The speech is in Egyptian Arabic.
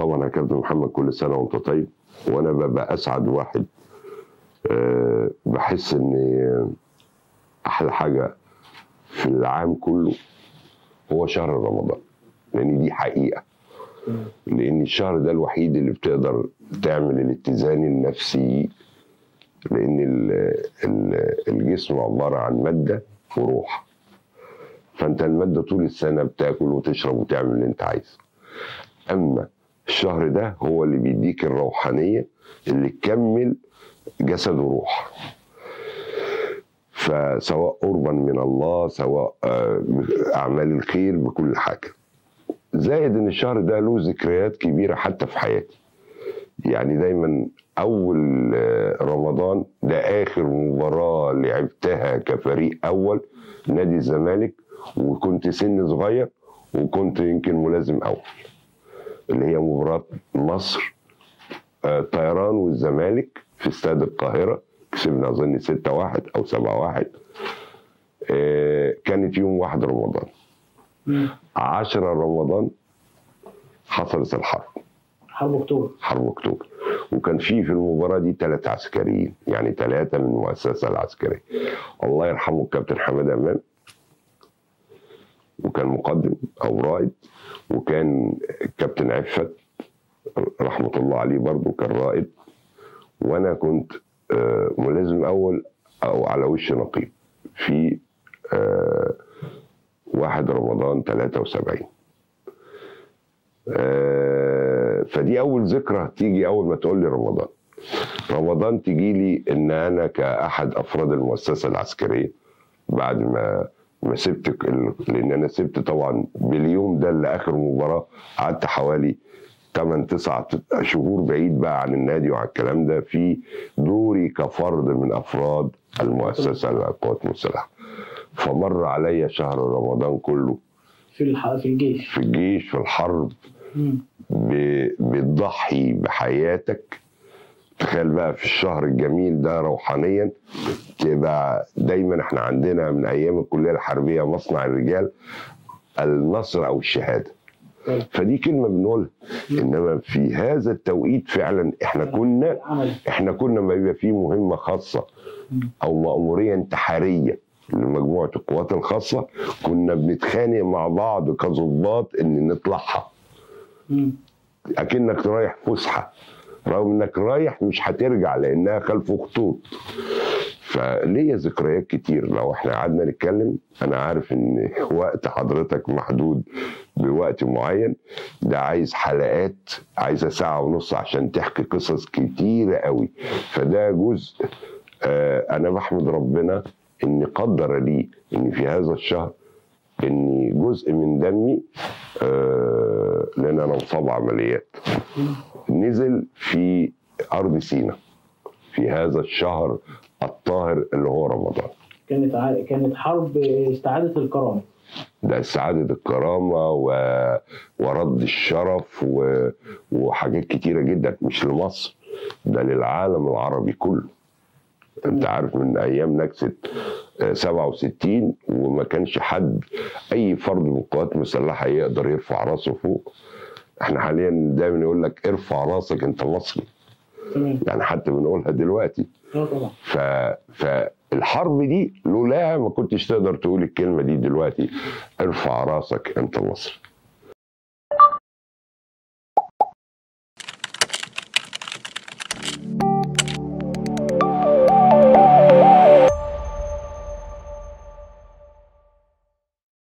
طبعا يا كابتن محمد كل سنه وانت طيب وانا ببقى اسعد واحد أه بحس ان احلى حاجه في العام كله هو شهر رمضان لان دي حقيقه لان الشهر ده الوحيد اللي بتقدر تعمل الاتزان النفسي لان ال- ال- الجسم عباره عن ماده وروح فانت الماده طول السنه بتاكل وتشرب وتعمل اللي انت عايزه اما الشهر ده هو اللي بيديك الروحانيه اللي تكمل جسد وروح فسواء قربا من الله سواء آه، اعمال الخير بكل حاجه زائد ان الشهر ده له ذكريات كبيره حتى في حياتي يعني دايما اول آه، رمضان ده اخر مباراه لعبتها كفريق اول نادي الزمالك وكنت سن صغير وكنت يمكن ملازم اول اللي هي مباراه مصر آه، الطيران والزمالك في استاد القاهره كسبنا اظن 6 1 او 7 1 كانت يوم 1 رمضان 10 رمضان حصلت الحرب حرب اكتوبر حرب اكتوبر وكان في في المباراه دي ثلاثة عسكريين يعني ثلاثة من المؤسسة العسكرية الله يرحمه الكابتن حماد امام وكان مقدم او رائد وكان الكابتن عفت رحمة الله عليه برضه كان رائد وانا كنت آه، ملازم اول او على وش نقيب في آه، واحد رمضان 73 آه، فدي اول ذكرى تيجي اول ما تقول لي رمضان رمضان تيجي لي ان انا كاحد افراد المؤسسه العسكريه بعد ما ما سبت ال- لان انا سبت طبعا باليوم ده اللي اخر مباراه قعدت حوالي 8 9 شهور بعيد بقى عن النادي وعن الكلام ده في دوري كفرد من افراد المؤسسه للقوات المسلحه فمر عليا شهر رمضان كله في الح... في الجيش في الجيش في الحرب مم. ب- بتضحي بحياتك تخيل بقى في الشهر الجميل ده روحانيا تبقى دايما احنا عندنا من ايام الكليه الحربيه مصنع الرجال النصر او الشهاده طيب. فدي كلمه بنقولها انما في هذا التوقيت فعلا احنا كنا عمل احنا كنا ما بيبقى فيه مهمه خاصه او مأموريه انتحاريه لمجموعه القوات الخاصه كنا بنتخانق مع بعض كظباط ان نطلعها مم. اكنك رايح فسحه رغم انك رايح مش هترجع لانها خلف خطوط فليا ذكريات كتير لو احنا قعدنا نتكلم انا عارف ان وقت حضرتك محدود بوقت معين ده عايز حلقات عايزه ساعه ونص عشان تحكي قصص كتيره قوي فده جزء آه انا بحمد ربنا ان قدر لي ان في هذا الشهر ان جزء من دمي آه لان انا مصاب عمليات نزل في ارض سينا في هذا الشهر الطاهر اللي هو رمضان كانت ع... كانت حرب استعادة الكرامة ده سعادة الكرامة و... ورد الشرف و... وحاجات كتيرة جدا مش لمصر ده للعالم العربي كله انت عارف من ايام نكسة آه، 67 وما كانش حد اي فرد من القوات المسلحة يقدر يرفع راسه فوق احنا حاليا دايما يقول لك ارفع راسك انت مصري تمام يعني حتى بنقولها دلوقتي اه طبعا ف... فالحرب دي لولاها ما كنتش تقدر تقول الكلمه دي دلوقتي ارفع راسك انت مصري